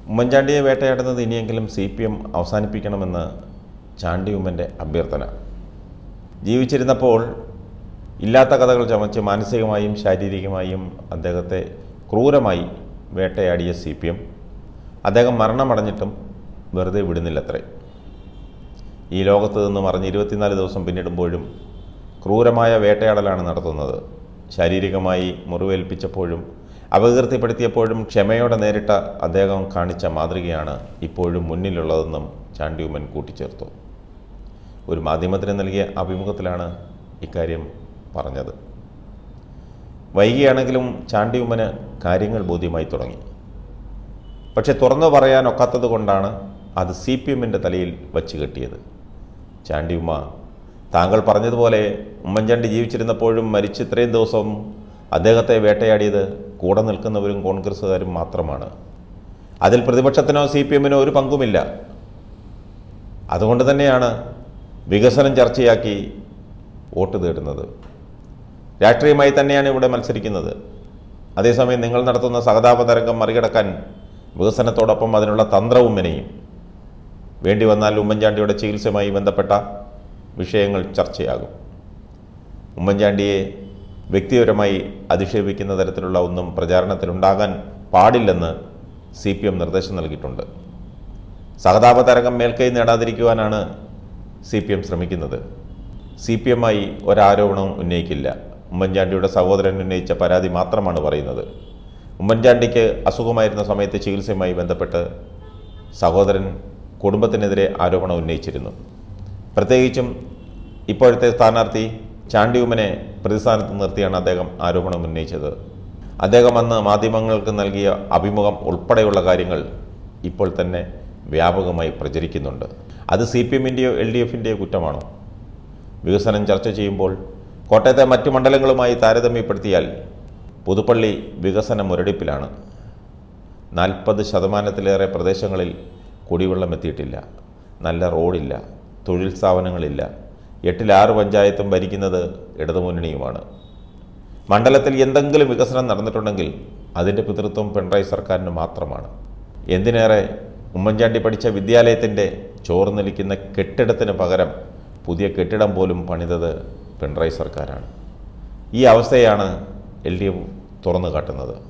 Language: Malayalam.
ഉമ്മൻചാണ്ടിയെ വേട്ടയാടുന്നത് ഇനിയെങ്കിലും സി പി എം അവസാനിപ്പിക്കണമെന്ന് ചാണ്ടി ഉമ്മൻ്റെ അഭ്യർത്ഥന ജീവിച്ചിരുന്നപ്പോൾ ഇല്ലാത്ത കഥകൾ ചമച്ച് മാനസികമായും ശാരീരികമായും അദ്ദേഹത്തെ ക്രൂരമായി വേട്ടയാടിയ സി പി എം അദ്ദേഹം മരണമടഞ്ഞിട്ടും വെറുതെ വിടുന്നില്ലത്രേ ഈ ലോകത്ത് നിന്ന് മറിഞ്ഞ് ഇരുപത്തിനാല് ദിവസം പിന്നിടുമ്പോഴും ക്രൂരമായ വേട്ടയാടലാണ് നടത്തുന്നത് ശാരീരികമായി മുറിവേൽപ്പിച്ചപ്പോഴും അപകീർത്തിപ്പെടുത്തിയപ്പോഴും ക്ഷമയോടെ നേരിട്ട അദ്ദേഹം കാണിച്ച മാതൃകയാണ് ഇപ്പോഴും മുന്നിലുള്ളതെന്നും ചാണ്ടിയുമ്മൻ കൂട്ടിച്ചേർത്തു ഒരു മാധ്യമത്തിന് നൽകിയ അഭിമുഖത്തിലാണ് ഇക്കാര്യം പറഞ്ഞത് വൈകിയാണെങ്കിലും ചാണ്ടിയുമ്മന് കാര്യങ്ങൾ ബോധ്യമായി തുടങ്ങി പക്ഷെ തുറന്നു പറയാൻ ഒക്കാത്തത് കൊണ്ടാണ് അത് സി പി എമ്മിൻ്റെ തലയിൽ വച്ച് കെട്ടിയത് ചാണ്ടിയുമ്മ താങ്കൾ പറഞ്ഞതുപോലെ ഉമ്മൻചാണ്ടി ജീവിച്ചിരുന്നപ്പോഴും മരിച്ച് ഇത്രയും ദിവസം അദ്ദേഹത്തെ വേട്ടയാടിയത് കൂടെ നിൽക്കുന്നവരും കോൺഗ്രസ്സുകാരും മാത്രമാണ് അതിൽ പ്രതിപക്ഷത്തിനോ സി പി എമ്മിനോ ഒരു പങ്കുമില്ല അതുകൊണ്ട് തന്നെയാണ് വികസനം ചർച്ചയാക്കി വോട്ട് തേടുന്നത് രാഷ്ട്രീയമായി തന്നെയാണ് ഇവിടെ മത്സരിക്കുന്നത് അതേസമയം നിങ്ങൾ നടത്തുന്ന സഹതാപ തരംഗം മറികടക്കാൻ വികസനത്തോടൊപ്പം അതിനുള്ള തന്ത്രവും മെനയും വേണ്ടി വന്നാൽ ഉമ്മൻചാണ്ടിയുടെ ചികിത്സയുമായി ബന്ധപ്പെട്ട വിഷയങ്ങൾ ചർച്ചയാകും ഉമ്മൻചാണ്ടിയെ വ്യക്തിപരമായി അധിക്ഷേപിക്കുന്ന തരത്തിലുള്ള ഒന്നും പ്രചാരണത്തിലുണ്ടാകാൻ പാടില്ലെന്ന് സി പി എം നിർദ്ദേശം നൽകിയിട്ടുണ്ട് സഹതാപ തരംഗം മേൽക്കൈ നേടാതിരിക്കുവാനാണ് സി പി എം ശ്രമിക്കുന്നത് സി പി എമ്മായി ഒരാരോപണവും ഉന്നയിക്കില്ല ഉമ്മൻചാണ്ടിയുടെ സഹോദരൻ ഉന്നയിച്ച പരാതി മാത്രമാണ് പറയുന്നത് ഉമ്മൻചാണ്ടിക്ക് അസുഖമായിരുന്ന സമയത്ത് ചികിത്സയുമായി ബന്ധപ്പെട്ട് സഹോദരൻ കുടുംബത്തിനെതിരെ ആരോപണം ഉന്നയിച്ചിരുന്നു പ്രത്യേകിച്ചും ഇപ്പോഴത്തെ സ്ഥാനാർത്ഥി ചാണ്ടിയുമ്മനെ പ്രതിസ്ഥാനത്ത് നിർത്തിയാണ് അദ്ദേഹം ആരോപണം ഉന്നയിച്ചത് അദ്ദേഹം അന്ന് മാധ്യമങ്ങൾക്ക് നൽകിയ അഭിമുഖം ഉൾപ്പെടെയുള്ള കാര്യങ്ങൾ ഇപ്പോൾ തന്നെ വ്യാപകമായി പ്രചരിക്കുന്നുണ്ട് അത് സി പി എമ്മിൻ്റെയോ എൽ ഡി എഫിൻ്റെയോ കുറ്റമാണോ വികസനം ചർച്ച ചെയ്യുമ്പോൾ കോട്ടയത്തെ മറ്റു മണ്ഡലങ്ങളുമായി താരതമ്യപ്പെടുത്തിയാൽ പുതുപ്പള്ളി വികസന മുരടിപ്പിലാണ് നാൽപ്പത് ശതമാനത്തിലേറെ പ്രദേശങ്ങളിൽ കുടിവെള്ളം എത്തിയിട്ടില്ല നല്ല റോഡില്ല തൊഴിൽ സ്ഥാപനങ്ങളില്ല എട്ടിലാറ് പഞ്ചായത്തും ഭരിക്കുന്നത് ഇടതുമുന്നണിയുമാണ് മണ്ഡലത്തിൽ എന്തെങ്കിലും വികസനം നടന്നിട്ടുണ്ടെങ്കിൽ അതിൻ്റെ പിതൃത്വം പിണറായി സർക്കാരിന് മാത്രമാണ് എന്തിനേറെ ഉമ്മൻചാണ്ടി പഠിച്ച വിദ്യാലയത്തിൻ്റെ ചോർന്നൊലിക്കുന്ന കെട്ടിടത്തിന് പകരം പുതിയ കെട്ടിടം പോലും പണിതത് പിണറായി സർക്കാരാണ് ഈ അവസ്ഥയാണ് എൽ ഡി എഫ് തുറന്നു കാട്ടുന്നത്